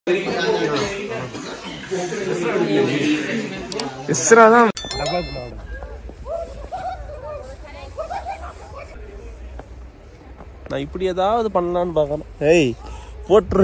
இஸ்ரா தான் நான் இப்படி ஏதாவது பண்ணலான்னு பார்க்கணும் ஏய் போட்டுரு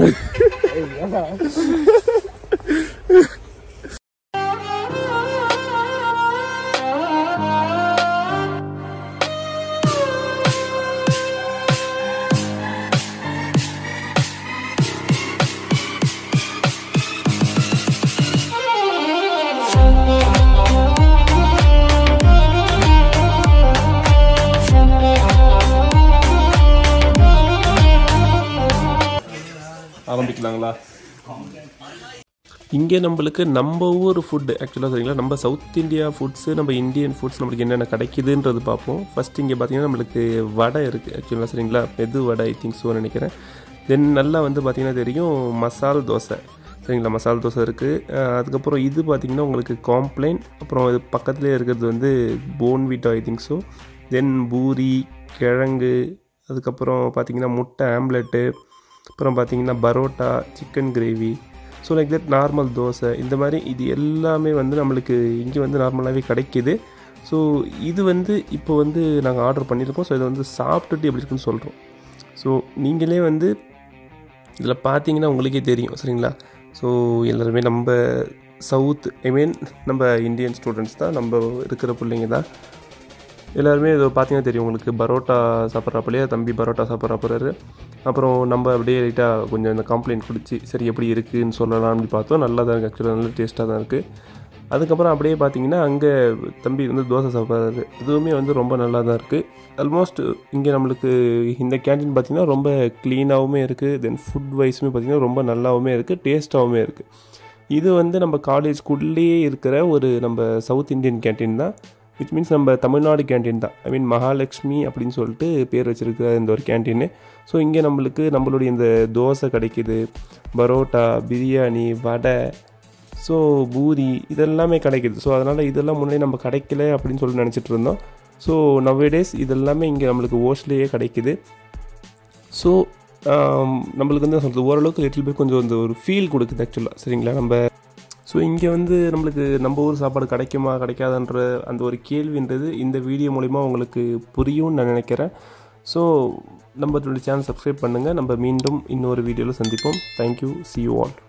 ஆரம்பிக்கலாங்களா இங்கே நம்மளுக்கு நம்ம ஊர் ஃபுட்டு ஆக்சுவலாக சரிங்களா நம்ம சவுத் இந்தியா ஃபுட்ஸு நம்ம இந்தியன் ஃபுட்ஸ் நம்மளுக்கு என்னென்ன கிடைக்குதுன்றது பார்ப்போம் ஃபஸ்ட் இங்கே பார்த்தீங்கன்னா நம்மளுக்கு வடை இருக்குது ஆக்சுவலாக சரிங்களா மெது வடை ஐ திங்க் ஸோ நினைக்கிறேன் தென் நல்லா வந்து பார்த்தீங்கன்னா தெரியும் மசால் தோசை சரிங்களா மசால் தோசை இருக்குது அதுக்கப்புறம் இது பார்த்தீங்கன்னா உங்களுக்கு காம்ப்ளைன் அப்புறம் இது பக்கத்துலேயே இருக்கிறது வந்து Bournvita I think so then puri கிழங்கு அதுக்கப்புறம் பார்த்தீங்கன்னா முட்டை ஆம்லெட்டு அப்புறம் பார்த்தீங்கன்னா parotta chicken gravy so like that normal dosa இந்த மாதிரி இது எல்லாமே வந்து நம்மளுக்கு இங்கே வந்து நார்மலாகவே கிடைக்கிது ஸோ இது வந்து இப்போ வந்து நாங்கள் ஆர்டர் பண்ணியிருக்கோம் ஸோ இதை வந்து சாப்பிட்டுட்டு எப்படி இருக்குன்னு சொல்கிறோம் ஸோ நீங்களே வந்து இதில் பார்த்தீங்கன்னா உங்களுக்கே தெரியும் சரிங்களா ஸோ எல்லாருமே நம்ம சவுத் ஐ மீன் நம்ம இந்தியன் ஸ்டூடெண்ட்ஸ் தான் நம்ம இருக்கிற பிள்ளைங்க தான் எல்லாருமே இது பார்த்தீங்கன்னா தெரியும் உங்களுக்கு பரோட்டா சாப்பிட்றப்பலையே தம்பி பரோட்டா சாப்பிட்றப்பறாரு அப்புறம் நம்ம அப்படியே லைட்டாக கொஞ்சம் இந்த கம்ப்ளைண்ட் குடிச்சு சரி எப்படி இருக்குதுன்னு சொல்லலாம்னு பார்த்தோம் நல்லா தான் இருக்குது ஆக்சுவலாக நல்ல டேஸ்ட்டாக தான் இருக்குது அதுக்கப்புறம் அப்படியே பார்த்தீங்கன்னா அங்கே தம்பி வந்து தோசை சாப்பிட்றாரு இதுவுமே வந்து ரொம்ப நல்லா தான் இருக்குது ஆல்மோஸ்ட் இங்கே நம்மளுக்கு இந்த கேன்டீன் பார்த்திங்கன்னா ரொம்ப க்ளீனாகவுமே இருக்குது தென் ஃபுட் வைஸுமே பார்த்திங்கன்னா ரொம்ப நல்லாவுமே இருக்குது டேஸ்ட்டாகவுமே இருக்குது இது வந்து நம்ம காலேஜ்குள்ளேயே இருக்கிற ஒரு நம்ம சவுத் இந்தியன் கேன்டீன் தான் விச் மீன்ஸ் நம்ம தமிழ்நாடு கேன்டீன் தான் ஐ மீன் மகாலட்சுமி அப்படின்னு சொல்லிட்டு பேர் வச்சிருக்கிற இந்த ஒரு கேன்டீனு ஸோ இங்கே நம்மளுக்கு நம்மளுடைய இந்த தோசை கிடைக்கிது பரோட்டா பிரியாணி வடை ஸோ பூரி இதெல்லாமே கிடைக்கிது ஸோ அதனால் இதெல்லாம் முன்னாடி நம்ம கிடைக்கல அப்படின்னு சொல்லி நினச்சிட்டு இருந்தோம் ஸோ நவ்வேடேஸ் இதெல்லாமே இங்கே நம்மளுக்கு ஓஸ்லேயே கிடைக்கிது ஸோ நம்மளுக்கு வந்து சொல்கிறது ஓரளவுக்கு லிட்டில் பேர் கொஞ்சம் இந்த ஒரு ஃபீல் கொடுக்குது ஆக்சுவலாக சரிங்களா நம்ம ஸோ இங்கே வந்து நம்மளுக்கு நம்ம ஊர் சாப்பாடு கிடைக்குமா கிடைக்காதுன்ற அந்த ஒரு கேள்வின்றது இந்த வீடியோ மூலிமா உங்களுக்கு புரியும்னு நான் நினைக்கிறேன் ஸோ நம்ம சேனல் சப்ஸ்கிரைப் பண்ணுங்கள் நம்ம மீண்டும் இன்னொரு வீடியோவில் சந்திப்போம் தேங்க்யூ சி யூ ஆல்